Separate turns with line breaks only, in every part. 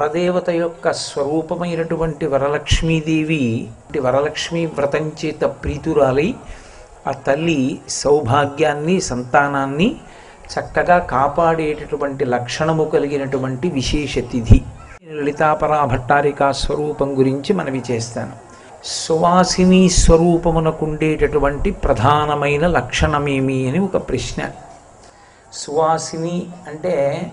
పరదేవత యొక్క స్వరూపమైనటువంటి వరలక్ష్మీదేవి వరలక్ష్మీ వ్రతం చేత ప్రీతురాలై ఆ తల్లి సౌభాగ్యాన్ని సంతానాన్ని చక్కగా కాపాడేటటువంటి లక్షణము కలిగినటువంటి విశేష తిథి లలితాపరా భట్టారికా స్వరూపం గురించి మనవి చేస్తాను సువాసిని స్వరూపమునకుండేటటువంటి ప్రధానమైన లక్షణమేమి అని ఒక ప్రశ్న సువాసిని అంటే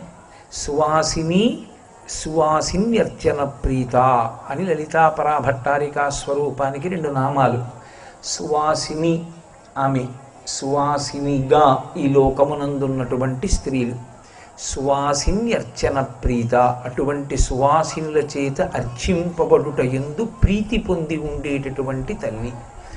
సువాసిని సువాసిన్యర్చన ప్రీత అని లలితాపరా భట్టారికా స్వరూపానికి రెండు నామాలు సువాసిని ఆమె సువాసినిగా ఈ లోకమునందున్నటువంటి స్త్రీలు సువాసిన్యర్చన ప్రీత అటువంటి సువాసినుల చేత అర్చింపబడుట ఎందు ప్రీతి పొంది ఉండేటటువంటి తల్లి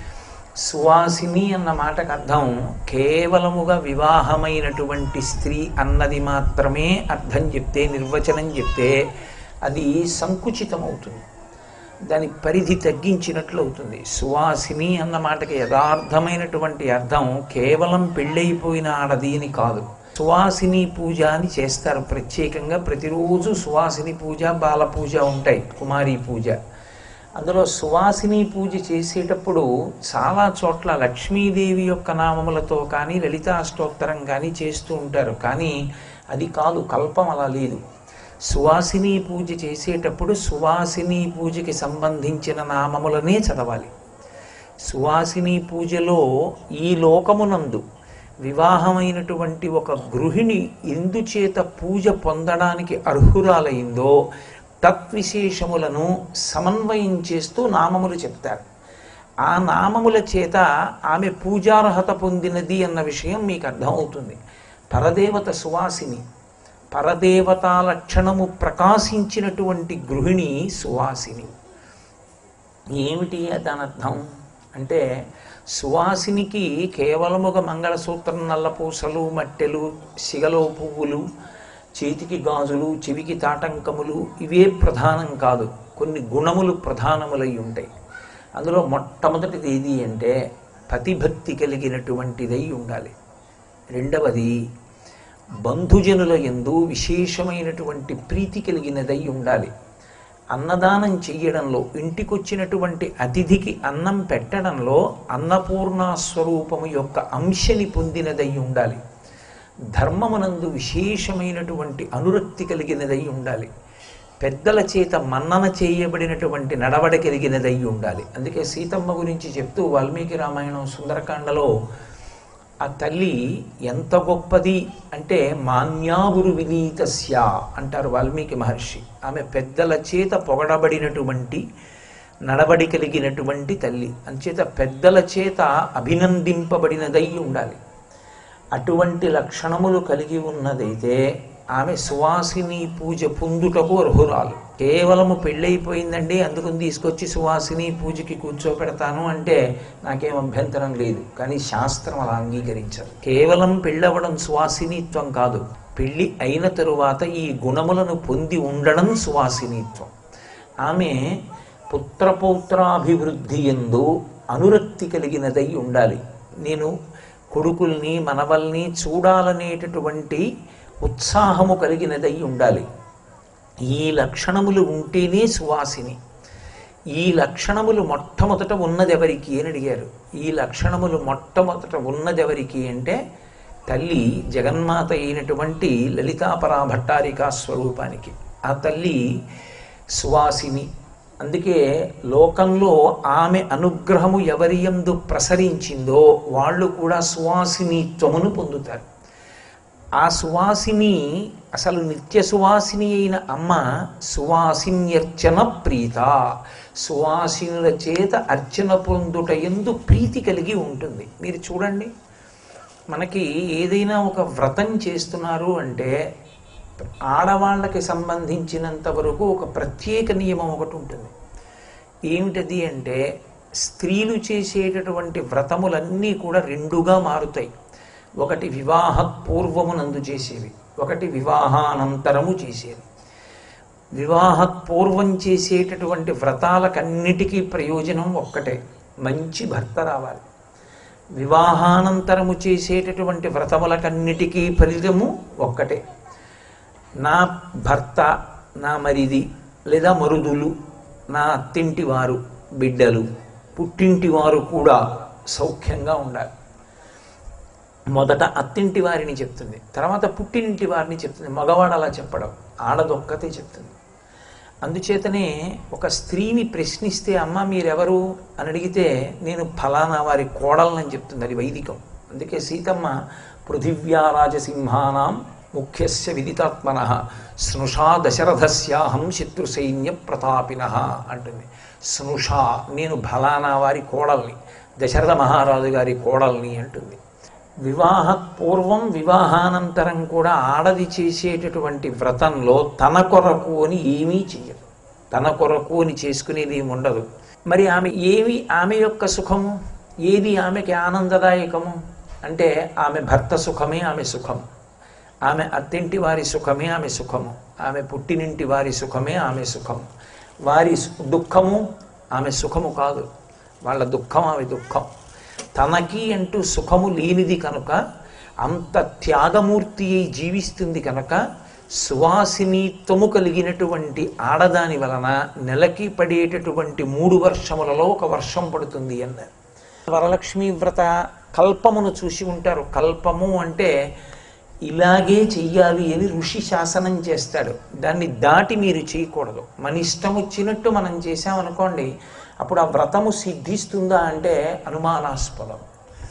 సువాసిని అన్న మాటకు అర్థం కేవలముగా వివాహమైనటువంటి స్త్రీ అన్నది మాత్రమే అర్థం చెప్తే నిర్వచనం చెప్తే అది సంకుచితమవుతుంది దాని పరిధి తగ్గించినట్లు అవుతుంది సువాసిని అన్న మాటకి యథార్థమైనటువంటి అర్థం కేవలం పెళ్ళైపోయిన ఆడది అని కాదు సువాసిని పూజ అని చేస్తారు ప్రత్యేకంగా ప్రతిరోజు సువాసిని పూజ బాల పూజ ఉంటాయి కుమారి పూజ అందులో సువాసిని పూజ చేసేటప్పుడు చాలా చోట్ల లక్ష్మీదేవి యొక్క నామములతో కానీ లలితా స్తోత్రం కానీ చేస్తూ ఉంటారు కానీ అది కాదు కల్పం అలా లేదు సువాసిని పూజ చేసేటప్పుడు సువాసిని పూజకి సంబంధించిన నామములనే చదవాలి సువాసిని పూజలో ఈ లోకమునందు వివాహమైనటువంటి ఒక గృహిణి ఎందుచేత పూజ పొందడానికి అర్హురాలైందో తత్విశేషములను సమన్వయం చేస్తూ నామములు చెప్తారు ఆ నామముల చేత ఆమె పూజార్హత పొందినది అన్న విషయం మీకు అర్థమవుతుంది పరదేవత సువాసిని పరదేవతా లక్షణము ప్రకాశించినటువంటి గృహిణి సువాసిని ఏమిటి దాని అర్థం అంటే సువాసినికి కేవలముగా మంగళసూత్రం నల్లపూసలు మట్టెలు సిగలో పువ్వులు చేతికి గాజులు చెవికి తాటంకములు ఇవే ప్రధానం కాదు కొన్ని గుణములు ప్రధానములై ఉంటాయి అందులో మొట్టమొదటిది ఏది అంటే పతిభక్తి కలిగినటువంటిదై ఉండాలి రెండవది బంధుజనుల ఎందు విశేషమైనటువంటి ప్రీతి కలిగినదై ఉండాలి అన్నదానం చెయ్యడంలో ఇంటికొచ్చినటువంటి అతిథికి అన్నం పెట్టడంలో అన్నపూర్ణ స్వరూపము యొక్క అంశని పొందినదై ఉండాలి ధర్మమునందు విశేషమైనటువంటి అనురక్తి కలిగినదై ఉండాలి పెద్దల చేత మన్నన చేయబడినటువంటి నడవడ కలిగినదై ఉండాలి అందుకే సీతమ్మ గురించి చెప్తూ వాల్మీకి రామాయణం సుందరకాండలో ఆ తల్లి ఎంత గొప్పది అంటే మాన్యాగురు వినీతస్య అంటారు వాల్మీకి మహర్షి ఆమె పెద్దల చేత పొగడబడినటువంటి నడబడి కలిగినటువంటి తల్లి అంచేత పెద్దల చేత అభినందింపబడినదై ఉండాలి అటువంటి లక్షణములు కలిగి ఉన్నదైతే ఆమె సువాసిని పూజ పొందుటకు అర్హురాలు కేవలము పెళ్ళైపోయిందండి అందుకని తీసుకొచ్చి సువాసిని పూజకి కూర్చోపెడతాను అంటే నాకేం అభ్యంతరం లేదు కానీ శాస్త్రం అలా అంగీకరించదు కేవలం పెళ్ళవడం సువాసినిత్వం కాదు పెళ్ళి అయిన తరువాత ఈ గుణములను పొంది ఉండడం సువాసినిత్వం ఆమె పుత్రపౌత్రాభివృద్ధి ఎందు అనురక్తి కలిగినదై ఉండాలి నేను కొడుకుల్ని మనవల్ని చూడాలనేటటువంటి ఉత్సాహము కలిగినదై ఉండాలి ఈ లక్షణములు ఉంటేనే సువాసిని ఈ లక్షణములు మొట్టమొదట ఉన్నదెవరికి అని అడిగారు ఈ లక్షణములు మొట్టమొదట ఉన్నదెవరికి అంటే తల్లి జగన్మాత అయినటువంటి లలితాపరా భట్టారికా స్వరూపానికి ఆ తల్లి సువాసిని అందుకే లోకంలో ఆమె అనుగ్రహము ఎవరి యందు ప్రసరించిందో వాళ్ళు కూడా సువాసినిత్వమును పొందుతారు ఆ సువాసిని అసలు నిత్య సువాసిని అయిన అమ్మ సువాసిన్యర్చన ప్రీత సువాసినుల చేత అర్చన పొందుట ఎందు ప్రీతి కలిగి ఉంటుంది మీరు చూడండి మనకి ఏదైనా ఒక వ్రతం చేస్తున్నారు అంటే ఆడవాళ్ళకి సంబంధించినంత వరకు ఒక ప్రత్యేక నియమం ఒకటి ఉంటుంది ఏమిటది అంటే స్త్రీలు చేసేటటువంటి వ్రతములన్నీ కూడా రెండుగా మారుతాయి ఒకటి వివాహ పూర్వమునందు చేసేవి ఒకటి వివాహానంతరము చేసేవి వివాహ పూర్వం చేసేటటువంటి వ్రతాలకన్నిటికీ ప్రయోజనం ఒక్కటే మంచి భర్త రావాలి వివాహానంతరము చేసేటటువంటి వ్రతములకన్నిటికీ ఫలితము ఒక్కటే నా భర్త నా మరిది లేదా మరుదులు నా అత్తింటి వారు బిడ్డలు పుట్టింటి వారు కూడా సౌఖ్యంగా ఉండాలి మొదట అత్తింటి వారిని చెప్తుంది తర్వాత పుట్టినింటి వారిని చెప్తుంది మగవాడు అలా చెప్పడం ఆడదొక్కతే చెప్తుంది అందుచేతనే ఒక స్త్రీని ప్రశ్నిస్తే అమ్మ మీరెవరు అని అడిగితే నేను ఫలానా వారి కోడలని చెప్తుంది అది వైదికం అందుకే సీతమ్మ పృథివ్యా రాజసింహానాం ముఖ్యస్య విదితాత్మన స్నుషా దశరథస్యాహం శత్రుసైన్య ప్రతాపిన అంటుంది స్నుషా నేను ఫలానా వారి కోడల్ని దశరథ మహారాజు గారి కోడల్ని అంటుంది వివాహ పూర్వం వివాహానంతరం కూడా ఆడది చేసేటటువంటి వ్రతంలో తన కొరకు అని ఏమీ చెయ్యదు తన కొరకు అని చేసుకునేది ఏమి ఉండదు మరి ఆమె ఏవి ఆమె యొక్క సుఖము ఏది ఆమెకి ఆనందదాయకము అంటే ఆమె భర్త సుఖమే ఆమె సుఖము ఆమె అత్తింటి వారి సుఖమే ఆమె సుఖము ఆమె పుట్టినింటి వారి సుఖమే ఆమె సుఖము వారి సు- దుఃఖము ఆమె సుఖము కాదు వాళ్ళ దుఃఖం ఆమె దుఃఖం తనకి అంటూ సుఖము లేనిది కనుక అంత త్యాగమూర్తి అయి జీవిస్తుంది కనుక సువాసినిత్వము కలిగినటువంటి ఆడదాని వలన నెలకి పడేటటువంటి మూడు వర్షములలో ఒక వర్షం పడుతుంది అన్నారు వరలక్ష్మి వ్రత కల్పమును చూసి ఉంటారు కల్పము అంటే ఇలాగే చెయ్యాలి అని ఋషి శాసనం చేస్తాడు దాన్ని దాటి మీరు చేయకూడదు మన ఇష్టం వచ్చినట్టు మనం చేసామనుకోండి అప్పుడు ఆ వ్రతము సిద్ధిస్తుందా అంటే అనుమానాస్పదం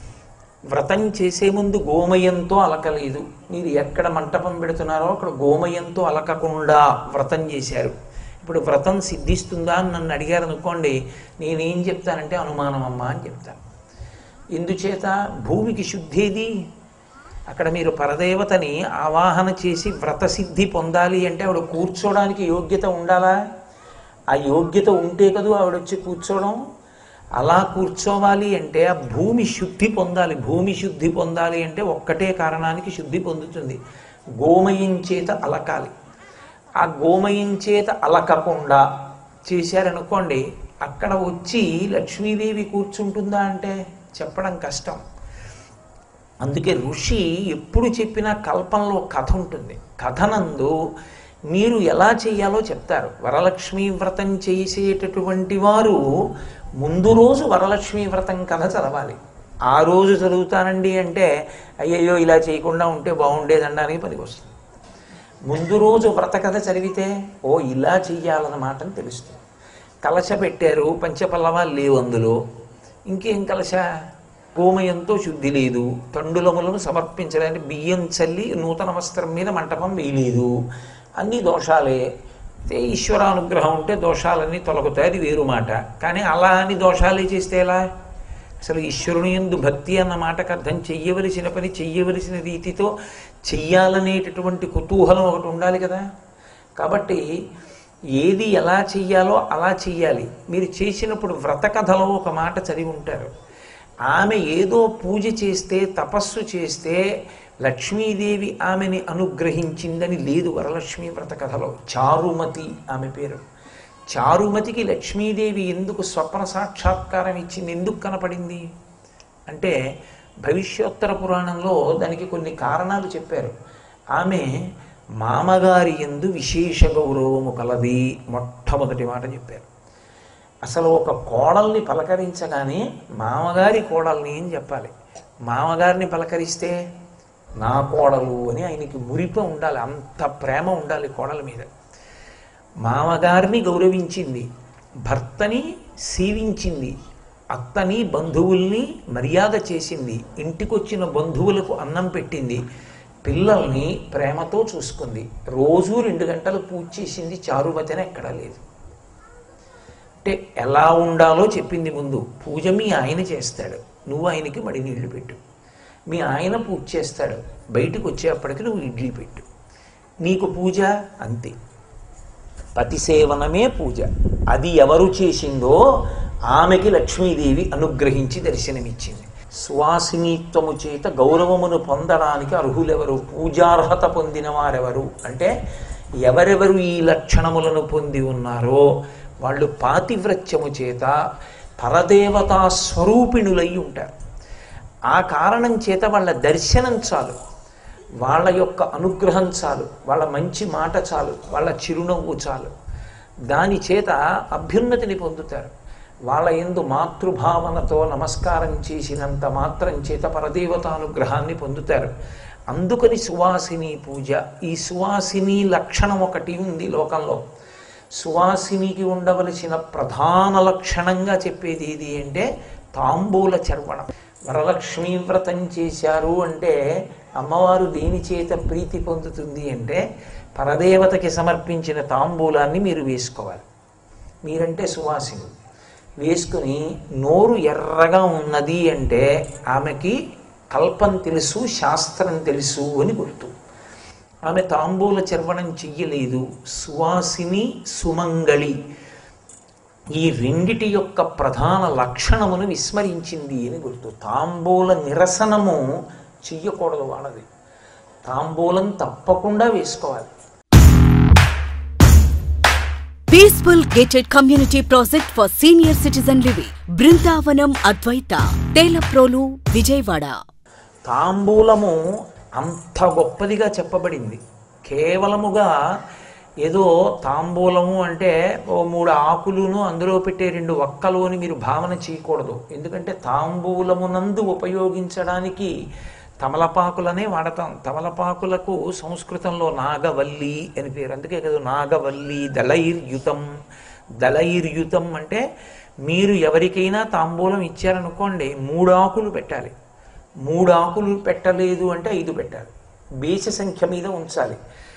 వ్రతం చేసే ముందు గోమయంతో అలకలేదు మీరు ఎక్కడ మంటపం పెడుతున్నారో అక్కడ గోమయంతో అలకకుండా వ్రతం చేశారు ఇప్పుడు వ్రతం సిద్ధిస్తుందా అని నన్ను అడిగారు అనుకోండి నేనేం చెప్తానంటే అనుమానం అమ్మా అని చెప్తాను ఎందుచేత భూమికి శుద్ధేది అక్కడ మీరు పరదేవతని ఆవాహన చేసి వ్రతసిద్ధి పొందాలి అంటే ఆవిడ కూర్చోడానికి యోగ్యత ఉండాలా ఆ యోగ్యత ఉంటే కదూ ఆవిడ వచ్చి కూర్చోవడం అలా కూర్చోవాలి అంటే ఆ భూమి శుద్ధి పొందాలి భూమి శుద్ధి పొందాలి అంటే ఒక్కటే కారణానికి శుద్ధి పొందుతుంది గోమయం చేత అలకాలి ఆ గోమయం చేత అలకకుండా చేశారనుకోండి అక్కడ వచ్చి లక్ష్మీదేవి కూర్చుంటుందా అంటే చెప్పడం కష్టం అందుకే ఋషి ఎప్పుడు చెప్పినా కల్పంలో కథ ఉంటుంది కథనందు మీరు ఎలా చేయాలో చెప్తారు వరలక్ష్మీ వ్రతం చేసేటటువంటి వారు ముందు రోజు వరలక్ష్మీ వ్రతం కథ చదవాలి ఆ రోజు చదువుతానండి అంటే అయ్యయ్యో ఇలా చేయకుండా ఉంటే బాగుండేదనడానికి పనికి వస్తుంది ముందు రోజు వ్రత కథ చదివితే ఓ ఇలా చెయ్యాలన్నమాట అని తెలుస్తుంది కలశ పెట్టారు పంచపల్లవాలు లేవు అందులో ఇంకేం కలశ గోమయంతో శుద్ధి లేదు తండులములను సమర్పించడానికి బియ్యం చల్లి నూతన వస్త్రం మీద మంటపం వేయలేదు అన్ని దోషాలే అయితే ఈశ్వరానుగ్రహం ఉంటే దోషాలన్నీ తొలగుతాయి అది వేరు మాట కానీ అలా అని దోషాలే చేస్తే ఎలా అసలు ఈశ్వరుని ఎందు భక్తి అన్న మాటకు అర్థం చెయ్యవలసిన పని చెయ్యవలసిన రీతితో చెయ్యాలనేటటువంటి కుతూహలం ఒకటి ఉండాలి కదా కాబట్టి ఏది ఎలా చెయ్యాలో అలా చెయ్యాలి మీరు చేసినప్పుడు వ్రత కథలో ఒక మాట చదివి ఉంటారు ఆమె ఏదో పూజ చేస్తే తపస్సు చేస్తే లక్ష్మీదేవి ఆమెని అనుగ్రహించిందని లేదు వరలక్ష్మీ వ్రత కథలో చారుమతి ఆమె పేరు చారుమతికి లక్ష్మీదేవి ఎందుకు స్వప్న సాక్షాత్కారం ఇచ్చింది ఎందుకు కనపడింది అంటే భవిష్యోత్తర పురాణంలో దానికి కొన్ని కారణాలు చెప్పారు ఆమె మామగారి ఎందు విశేష గౌరవము కలది మొట్టమొదటి మాట చెప్పారు అసలు ఒక కోడల్ని పలకరించగానే మామగారి కోడల్ని అని చెప్పాలి మామగారిని పలకరిస్తే నా కోడలు అని ఆయనకి మురిప ఉండాలి అంత ప్రేమ ఉండాలి కోడల మీద మామగారిని గౌరవించింది భర్తని సేవించింది అత్తని బంధువుల్ని మర్యాద చేసింది ఇంటికొచ్చిన బంధువులకు అన్నం పెట్టింది పిల్లల్ని ప్రేమతో చూసుకుంది రోజు రెండు గంటలు పూజ చేసింది చారుమతి అని ఎక్కడా లేదు అంటే ఎలా ఉండాలో చెప్పింది ముందు పూజ మీ ఆయన చేస్తాడు నువ్వు ఆయనకి మడి నీళ్లు పెట్టు మీ ఆయన పూజ చేస్తాడు బయటకు వచ్చేప్పటికి నువ్వు ఇడ్లీ పెట్టు నీకు పూజ అంతే పతి సేవనమే పూజ అది ఎవరు చేసిందో ఆమెకి లక్ష్మీదేవి అనుగ్రహించి దర్శనమిచ్చింది సువాసినిత్వము చేత గౌరవమును పొందడానికి అర్హులెవరు పూజార్హత పొందిన వారెవరు అంటే ఎవరెవరు ఈ లక్షణములను పొంది ఉన్నారో వాళ్ళు పాతివ్రత్యము చేత పరదేవతా స్వరూపిణులై ఉంటారు ఆ కారణం చేత వాళ్ళ దర్శనం చాలు వాళ్ళ యొక్క అనుగ్రహం చాలు వాళ్ళ మంచి మాట చాలు వాళ్ళ చిరునవ్వు చాలు దాని చేత అభ్యున్నతిని పొందుతారు వాళ్ళ ఎందు మాతృభావనతో నమస్కారం చేసినంత మాత్రం చేత పరదేవతానుగ్రహాన్ని పొందుతారు అందుకని సువాసిని పూజ ఈ సువాసిని లక్షణం ఒకటి ఉంది లోకంలో సువాసినికి ఉండవలసిన ప్రధాన లక్షణంగా చెప్పేది ఏది అంటే తాంబూల చర్వణం వరలక్ష్మీ వ్రతం చేశారు అంటే అమ్మవారు దేని చేత ప్రీతి పొందుతుంది అంటే పరదేవతకి సమర్పించిన తాంబూలాన్ని మీరు వేసుకోవాలి మీరంటే సువాసిని వేసుకుని నోరు ఎర్రగా ఉన్నది అంటే ఆమెకి కల్పం తెలుసు శాస్త్రం తెలుసు అని గుర్తు ఆమె తాంబూల చర్వణం చెయ్యలేదు సువాసిని సుమంగళి ఈ రెండిటి యొక్క ప్రధాన లక్షణమును విస్మరించింది అని గుర్తు తాంబూల నిరసనము చెయ్యకూడదు వాళ్ళది తాంబూలం తప్పకుండా వేసుకోవాలి
peaceful gated community project for senior citizen living Brindavanam Advaita Telaprolu Vijayawada
తాంబూలము అంత గొప్పదిగా చెప్పబడింది కేవలముగా ఏదో తాంబూలము అంటే ఓ మూడు ఆకులును అందులో పెట్టే రెండు ఒక్కలు అని మీరు భావన చేయకూడదు ఎందుకంటే తాంబూలమునందు ఉపయోగించడానికి తమలపాకులనే వాడతాం తమలపాకులకు సంస్కృతంలో నాగవల్లి అని పేరు అందుకే కదా నాగవల్లి దళైర్యుతం దళైర్యుతం అంటే మీరు ఎవరికైనా తాంబూలం ఇచ్చారనుకోండి మూడు ఆకులు పెట్టాలి మూడు ఆకులు పెట్టలేదు అంటే ఐదు పెట్టాలి బేస సంఖ్య మీద ఉంచాలి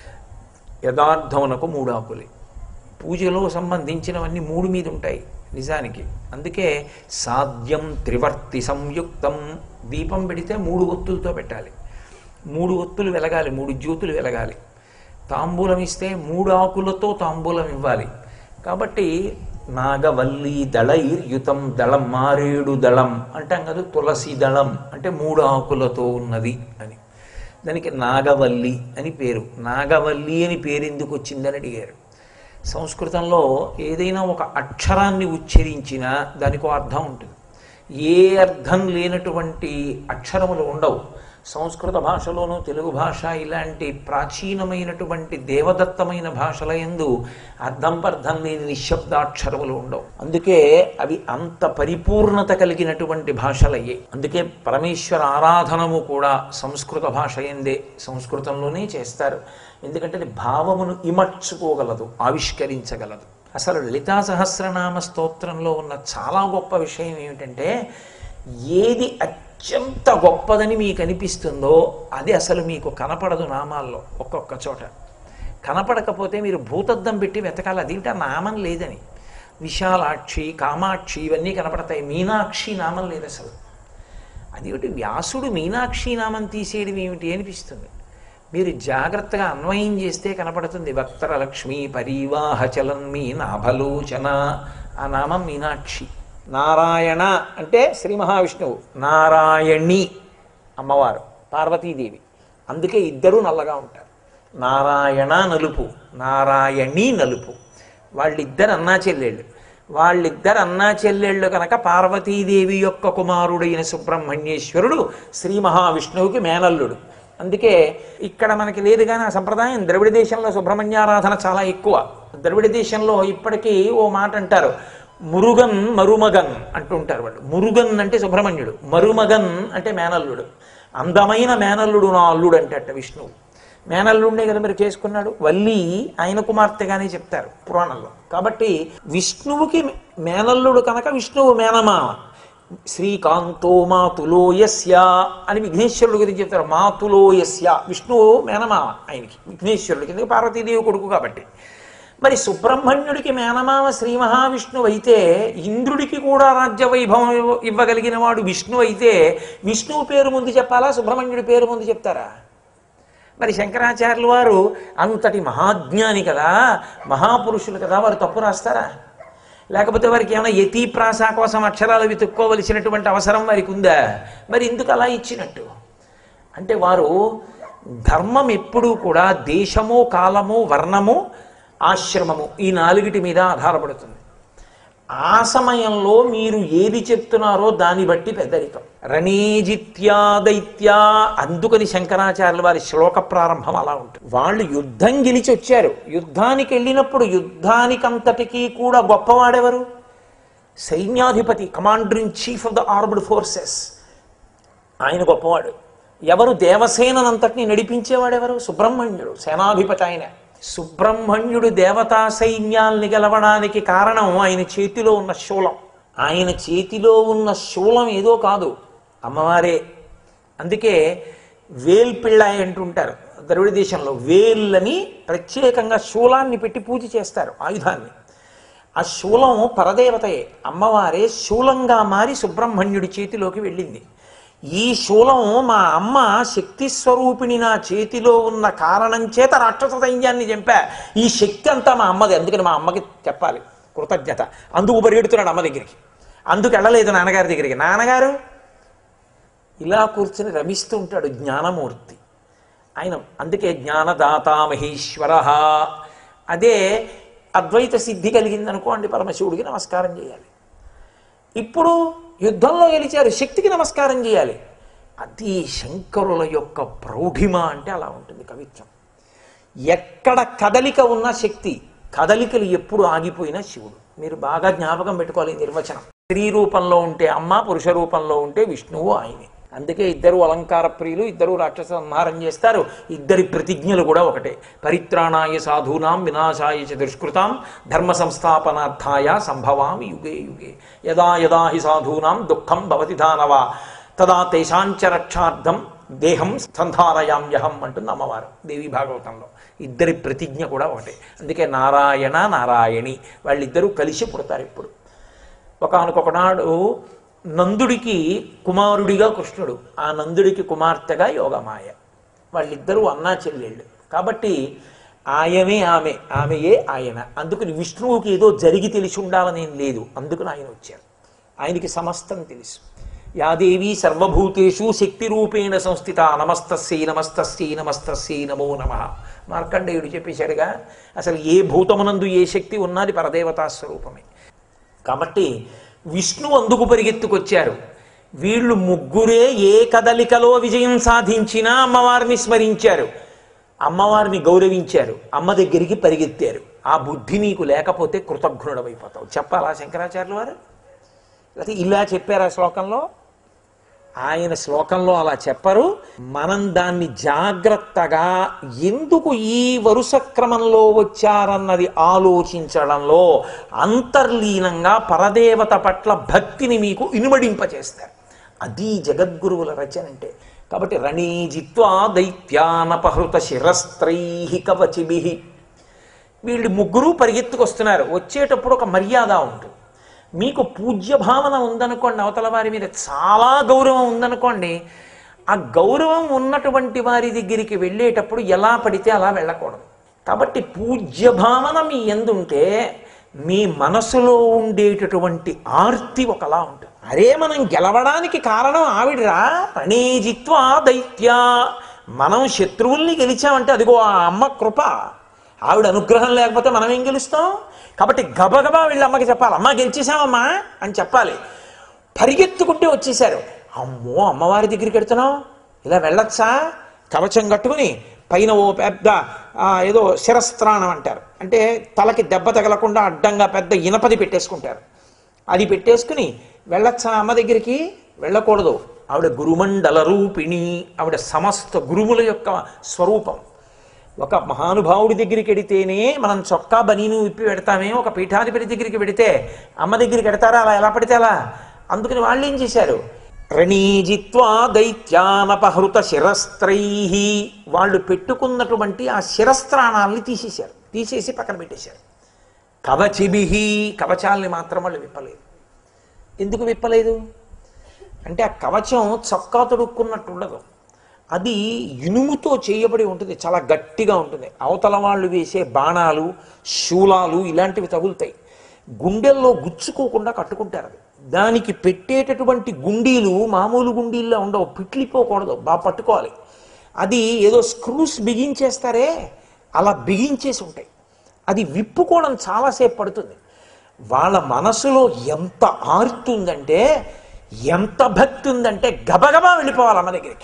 యథార్థమునకు మూడు ఆకులే పూజలో సంబంధించినవన్నీ మూడు మీద ఉంటాయి నిజానికి అందుకే సాధ్యం త్రివర్తి సంయుక్తం దీపం పెడితే మూడు ఒత్తులతో పెట్టాలి మూడు ఒత్తులు వెలగాలి మూడు జ్యోతులు వెలగాలి తాంబూలం ఇస్తే మూడు ఆకులతో తాంబూలం ఇవ్వాలి కాబట్టి నాగవల్లి దళైర్యుతం దళం మారేడు దళం అంటాం కదా తులసి దళం అంటే మూడు ఆకులతో ఉన్నది అని దానికి నాగవల్లి అని పేరు నాగవల్లి అని పేరు ఎందుకు వచ్చిందని అడిగారు సంస్కృతంలో ఏదైనా ఒక అక్షరాన్ని ఉచ్చరించినా దానికి ఒక అర్థం ఉంటుంది ఏ అర్థం లేనటువంటి అక్షరములు ఉండవు సంస్కృత భాషలోనూ తెలుగు భాష ఇలాంటి ప్రాచీనమైనటువంటి దేవదత్తమైన భాషల ఎందు అర్థం పర్థం లేని నిశ్శబ్దాక్షరములు ఉండవు అందుకే అవి అంత పరిపూర్ణత కలిగినటువంటి భాషలయ్యే అందుకే పరమేశ్వర ఆరాధనము కూడా సంస్కృత భాష ఎందే సంస్కృతంలోనే చేస్తారు ఎందుకంటే అది భావమును ఇమర్చుకోగలదు ఆవిష్కరించగలదు అసలు లలితా సహస్రనామ స్తోత్రంలో ఉన్న చాలా గొప్ప విషయం ఏమిటంటే ఏది అత్యంత గొప్పదని మీకు అనిపిస్తుందో అది అసలు మీకు కనపడదు నామాల్లో ఒక్కొక్క చోట కనపడకపోతే మీరు భూతద్దం పెట్టి వెతకాలి అదేంటి ఆ నామం లేదని విశాలాక్షి కామాక్షి ఇవన్నీ కనపడతాయి మీనాక్షి నామం లేదు అసలు అదేమిటి వ్యాసుడు మీనాక్షి నామం తీసేయడం ఏమిటి అనిపిస్తుంది మీరు జాగ్రత్తగా అన్వయం చేస్తే కనపడుతుంది వక్తర లక్ష్మి పరివాహ చలన్మి నాభలోచన ఆ నామం మీనాక్షి నారాయణ అంటే శ్రీ మహావిష్ణువు నారాయణి అమ్మవారు పార్వతీదేవి అందుకే ఇద్దరూ నల్లగా ఉంటారు నారాయణ నలుపు నారాయణి నలుపు వాళ్ళిద్దరు అన్నా చెల్లెళ్ళు వాళ్ళిద్దరు అన్నా చెల్లెళ్ళు కనుక పార్వతీదేవి యొక్క కుమారుడైన సుబ్రహ్మణ్యేశ్వరుడు శ్రీ మహావిష్ణువుకి మేనల్లుడు అందుకే ఇక్కడ మనకి లేదు కానీ ఆ సంప్రదాయం ద్రవిడ దేశంలో సుబ్రహ్మణ్యారాధన చాలా ఎక్కువ ద్రవిడ దేశంలో ఇప్పటికీ ఓ మాట అంటారు మురుగన్ మరుమగన్ అంటుంటారు వాళ్ళు మురుగన్ అంటే సుబ్రహ్మణ్యుడు మరుమగన్ అంటే మేనల్లుడు అందమైన మేనల్లుడు నా అల్లుడు అంటే అట్ట విష్ణువు మేనల్లుండే కదా మీరు చేసుకున్నాడు వల్లి ఆయన కుమార్తెగానే చెప్తారు పురాణంలో కాబట్టి విష్ణువుకి మేనల్లుడు కనుక విష్ణువు మేనమామ శ్రీకాంతో మాతులో యస్య అని విఘ్నేశ్వరుడు గురించి చెప్తారు మాతులో యస్య విష్ణువు మేనమామ ఆయనకి విఘ్నేశ్వరుడికి ఎందుకు పార్వతీదేవి కొడుకు కాబట్టి మరి సుబ్రహ్మణ్యుడికి మేనమామ శ్రీ మహావిష్ణువు అయితే ఇంద్రుడికి కూడా రాజ్య వైభవం ఇవ్వ- ఇవ్వగలిగిన వాడు విష్ణువు అయితే విష్ణువు పేరు ముందు చెప్పాలా సుబ్రహ్మణ్యుడి పేరు ముందు చెప్తారా మరి శంకరాచార్యులు వారు అంతటి మహాజ్ఞాని కదా మహాపురుషులు కదా వారు తప్పు రాస్తారా లేకపోతే వారికి ఏమైనా యతి ప్రాస కోసం అక్షరాలు వెతుక్కోవలసినటువంటి అవసరం వారికి ఉందా మరి ఎందుకు అలా ఇచ్చినట్టు అంటే వారు ధర్మం ఎప్పుడూ కూడా దేశము కాలము వర్ణము ఆశ్రమము ఈ నాలుగిటి మీద ఆధారపడుతుంది ఆ సమయంలో మీరు ఏది చెప్తున్నారో దాన్ని బట్టి పెద్దరికం రణీజిత్యా దైత్యా అందుకని శంకరాచార్యుల వారి శ్లోక ప్రారంభం అలా ఉంటుంది వాళ్ళు యుద్ధం గెలిచి వచ్చారు యుద్ధానికి వెళ్ళినప్పుడు యుద్ధానికంతటికీ కూడా గొప్పవాడెవరు సైన్యాధిపతి commander in chief of the armed forces ఆయన గొప్పవాడు ఎవరు దేవసేనంతటిని నడిపించేవాడెవరు సుబ్రహ్మణ్యుడు సేనాధిపతి ఆయన సుబ్రహ్మణ్యుడు దేవతా సైన్యాల్ని గెలవడానికి కారణం ఆయన చేతిలో ఉన్న శూలం ఆయన చేతిలో ఉన్న శూలం ఏదో కాదు అమ్మవారే అందుకే వేల్పిళ్ళాయి అంటుంటారు ద్రవిడ దేశంలో వేళ్ళని ప్రత్యేకంగా శూలాన్ని పెట్టి పూజ చేస్తారు ఆయుధాన్ని ఆ శూలం పరదేవతయే అమ్మవారే శూలంగా మారి సుబ్రహ్మణ్యుడి చేతిలోకి వెళ్ళింది ఈ శూలం మా అమ్మ శక్తి స్వరూపిణి నా చేతిలో ఉన్న కారణం చేత రాక్షస సైన్యాన్ని చంపా ఈ శక్తి అంతా మా అమ్మది అందుకని మా అమ్మకి చెప్పాలి కృతజ్ఞత అందుకు పరిగెడుతున్నాడు అమ్మ దగ్గరికి అందుకు వెళ్ళలేదు నాన్నగారి దగ్గరికి నాన్నగారు ఇలా కూర్చుని రమిస్తూ ఉంటాడు జ్ఞానమూర్తి ఆయన అందుకే జ్ఞానదాత మహేశ్వర అదే అద్వైత సిద్ధి కలిగింది అనుకోండి పరమశివుడికి నమస్కారం చేయాలి ఇప్పుడు యుద్ధంలో గెలిచారు శక్తికి నమస్కారం చేయాలి అది శంకరుల యొక్క ప్రౌఢిమ అంటే అలా ఉంటుంది కవిత్వం ఎక్కడ కదలిక ఉన్న శక్తి కదలికలు ఎప్పుడు ఆగిపోయినా శివుడు మీరు బాగా జ్ఞాపకం పెట్టుకోవాలి ఈ నిర్వచనం స్త్రీ రూపంలో ఉంటే అమ్మ పురుష రూపంలో ఉంటే విష్ణువు ఆయనే అందుకే ఇద్దరు అలంకార ప్రియులు ఇద్దరు రాక్షస సంహారం చేస్తారు ఇద్దరి ప్రతిజ్ఞలు కూడా ఒకటే పరిత్రాణాయ సాధూనాం వినాశాయ చ దుష్కృతాం ధర్మ సంస్థాపనార్థాయ సంభవామి యుగే యుగే యదా యదా హి సాధూనాం దుఃఖం భవతి దానవ తదా తేషాంచ రక్షార్థం దేహం సంధారయామ్యహం అంటుంది అమ్మవారు దేవి భాగవతంలో ఇద్దరి ప్రతిజ్ఞ కూడా ఒకటే అందుకే నారాయణ నారాయణి వాళ్ళిద్దరూ కలిసి పుడతారు ఇప్పుడు ఒకనకొకనాడు నందుడికి కుమారుడిగా కృష్ణుడు ఆ నందుడికి కుమార్తెగా యోగమాయ వాళ్ళిద్దరూ అన్నా చెల్లెళ్ళు కాబట్టి ఆయమే ఆమె ఆమెయే ఆయన అందుకని విష్ణువుకి ఏదో జరిగి తెలిసి ఉండాలని ఏం లేదు అందుకని ఆయన వచ్చారు ఆయనకి సమస్తం తెలుసు యాదేవి సర్వభూతేషు శక్తి రూపేణ సంస్థిత నమస్తస్యై నమస్తస్యై నమస్తస్యై నమో నమ మార్కండేయుడు చెప్పేశాడుగా అసలు ఏ భూతమునందు ఏ శక్తి ఉన్నది పరదేవతా స్వరూపమే కాబట్టి విష్ణు అందుకు పరిగెత్తుకొచ్చారు వీళ్ళు ముగ్గురే ఏ కదలికలో విజయం సాధించినా అమ్మవారిని స్మరించారు అమ్మవారిని గౌరవించారు అమ్మ దగ్గరికి పరిగెత్తారు ఆ బుద్ధి నీకు లేకపోతే కృతజ్ఞుడమైపోతావు చెప్పాలా శంకరాచార్యుల వారు లేకపోతే ఇలా చెప్పారు ఆ శ్లోకంలో ఆయన శ్లోకంలో అలా చెప్పరు మనం దాన్ని జాగ్రత్తగా ఎందుకు ఈ వరుస క్రమంలో వచ్చారన్నది ఆలోచించడంలో అంతర్లీనంగా పరదేవత పట్ల భక్తిని మీకు ఇనుమడింపచేస్తారు అది జగద్గురువుల రచన అంటే కాబట్టి రణీజిత్వా దైత్యానపహృత శిరస్త్రై కవచిభి వీళ్ళు ముగ్గురు పరిగెత్తుకొస్తున్నారు వచ్చేటప్పుడు ఒక మర్యాద ఉంటుంది మీకు పూజ్య భావన ఉందనుకోండి అవతల వారి మీద చాలా గౌరవం ఉందనుకోండి ఆ గౌరవం ఉన్నటువంటి వారి దగ్గరికి వెళ్ళేటప్పుడు ఎలా పడితే అలా వెళ్ళకూడదు కాబట్టి పూజ్య భావన మీ ఎందుంటే మీ మనసులో ఉండేటటువంటి ఆర్తి ఒకలా ఉంటుంది అరే మనం గెలవడానికి కారణం ఆవిడరా రణేజిత్వా దైత్య మనం శత్రువుల్ని గెలిచామంటే అదిగో ఆ అమ్మ కృప ఆవిడ అనుగ్రహం లేకపోతే మనం ఏం గెలుస్తాం కాబట్టి గబగబా వీళ్ళ అమ్మకి చెప్పాలి అమ్మ గెలిచేసామమ్మా అని చెప్పాలి పరిగెత్తుకుంటే వచ్చేసారు అమ్మో అమ్మవారి దగ్గరికి వెళ్తున్నావు ఇలా వెళ్ళొచ్చా కవచం కట్టుకుని పైన ఓ పెద్ద ఆ, ఏదో శిరస్త్రాణం అంటారు అంటే తలకి దెబ్బ తగలకుండా అడ్డంగా పెద్ద ఇనపది పెట్టేసుకుంటారు అది పెట్టేసుకుని వెళ్ళొచ్చా అమ్మ దగ్గరికి వెళ్ళకూడదు ఆవిడ గురుమండల రూపిణి ఆవిడ సమస్త గురువుల యొక్క స్వరూపం ఒక మహానుభావుడి దగ్గరికి వెడితేనే మనం చొక్కా బనీను విప్పి పెడతామే ఒక పీఠాధిపతి దగ్గరికి పెడితే అమ్మ దగ్గరికి పెడతారా అలా ఎలా పడితే అలా అందుకని వాళ్ళు ఏం చేశారు రణీజిత్వా దైత్యానపహృత శిరస్త్రై వాళ్ళు పెట్టుకున్నటువంటి ఆ శిరస్త్రాణాలని తీసేశారు తీసేసి పక్కన పెట్టేశారు కవచిభిహి కవచాలని మాత్రం వాళ్ళు విప్పలేదు ఎందుకు విప్పలేదు అంటే ఆ కవచం చొక్కా తొడుక్కున్నట్టు ఉండదు అది ఇనుముతో చేయబడి ఉంటుంది చాలా గట్టిగా ఉంటుంది అవతల వాళ్ళు వేసే బాణాలు శూలాలు ఇలాంటివి తగులుతాయి గుండెల్లో గుచ్చుకోకుండా కట్టుకుంటారు అది దానికి పెట్టేటటువంటి గుండీలు మామూలు గుండీల్లో ఉండవు పిట్లిపోకూడదు బాగా పట్టుకోవాలి అది ఏదో స్క్రూస్ బిగించేస్తారే అలా బిగించేసి ఉంటాయి అది విప్పుకోవడం చాలాసేపు పడుతుంది వాళ్ళ మనసులో ఎంత ఆర్తి ఉందంటే ఎంత భక్తి ఉందంటే గబగబా వెళ్ళిపోవాలి అమ్మ దగ్గరికి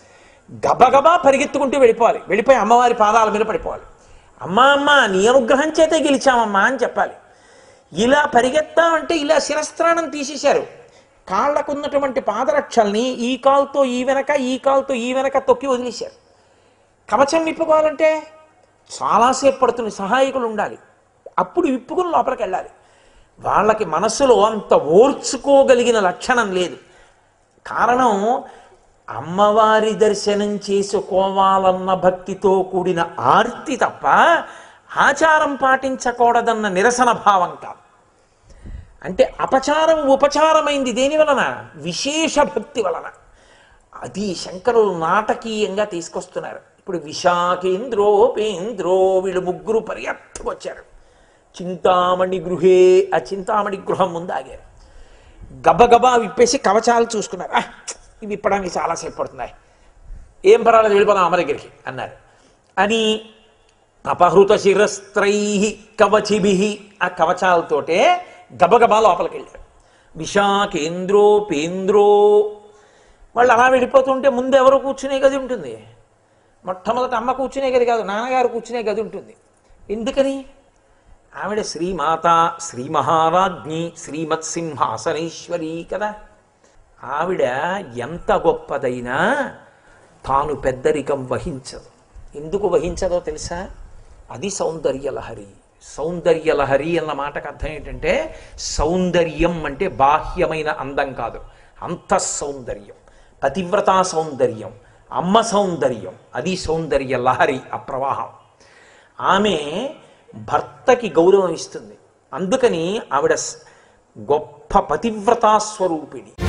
గబగబా పరిగెత్తుకుంటూ వెళ్ళిపోవాలి వెళ్ళిపోయి అమ్మవారి పాదాల మీద పడిపోవాలి అమ్మా అమ్మ నీ అనుగ్రహం చేతే గెలిచామమ్మా అని చెప్పాలి ఇలా పరిగెత్తామంటే ఇలా శిరస్త్రాణం తీసేశారు కాళ్ళకు ఉన్నటువంటి పాదరక్షల్ని ఈ కాలుతో ఈ వెనక ఈ కాలుతో ఈ వెనక తొక్కి వదిలేశారు కవచం విప్పుకోవాలంటే చాలాసేపు పడుతుంది సహాయకులు ఉండాలి అప్పుడు విప్పుకుని లోపలికి వెళ్ళాలి వాళ్ళకి మనసులో అంత ఓర్చుకోగలిగిన లక్షణం లేదు కారణం అమ్మవారి దర్శనం చేసుకోవాలన్న భక్తితో కూడిన ఆర్తి తప్ప ఆచారం పాటించకూడదన్న నిరసన భావం కాదు అంటే అపచారం ఉపచారమైంది దేని వలన విశేష భక్తి వలన అది శంకరులు నాటకీయంగా తీసుకొస్తున్నారు ఇప్పుడు విశాఖేంద్రోపేంద్రో వీళ్ళు ముగ్గురు పర్యాప్తకు వచ్చారు చింతామణి గృహే ఆ చింతామణి గృహం ముందు ఆగారు గబగబా విప్పేసి కవచాలు చూసుకున్నారు "ఆ, ఇవి విప్పడానికి చాలాసేపు పడుతున్నాయి ఏం పర్వాలేదు వెళ్ళిపోదాం అమ్మ దగ్గరికి అన్నారు అని అపహృత శిరస్త్రై కవచిభి ఆ కవచాలతోటే గబగబా లోపలికి వెళ్ళారు విశాఖేంద్రో పేంద్రో వాళ్ళు అలా వెళ్ళిపోతుంటే ముందు ఎవరు కూర్చునే గది ఉంటుంది మొట్టమొదట అమ్మ కూర్చునే గది కాదు నాన్నగారు కూర్చునే గది ఉంటుంది ఎందుకని ఆవిడ శ్రీమాత శ్రీ మహారాజ్ఞి శ్రీమత్సింహాసనేశ్వరి కదా ఆవిడ ఎంత గొప్పదైనా తాను పెద్దరికం వహించదు ఎందుకు వహించదో తెలుసా అది సౌందర్య లహరి సౌందర్య లహరి అన్న మాటకు అర్థం ఏంటంటే సౌందర్యం అంటే బాహ్యమైన అందం కాదు అంత సౌందర్యం పతివ్రతా సౌందర్యం అమ్మ సౌందర్యం అది సౌందర్య లహరి ఆ ప్రవాహం ఆమె భర్తకి గౌరవం ఇస్తుంది అందుకని ఆవిడ స్- గొప్ప పతివ్రతా స్వరూపిణి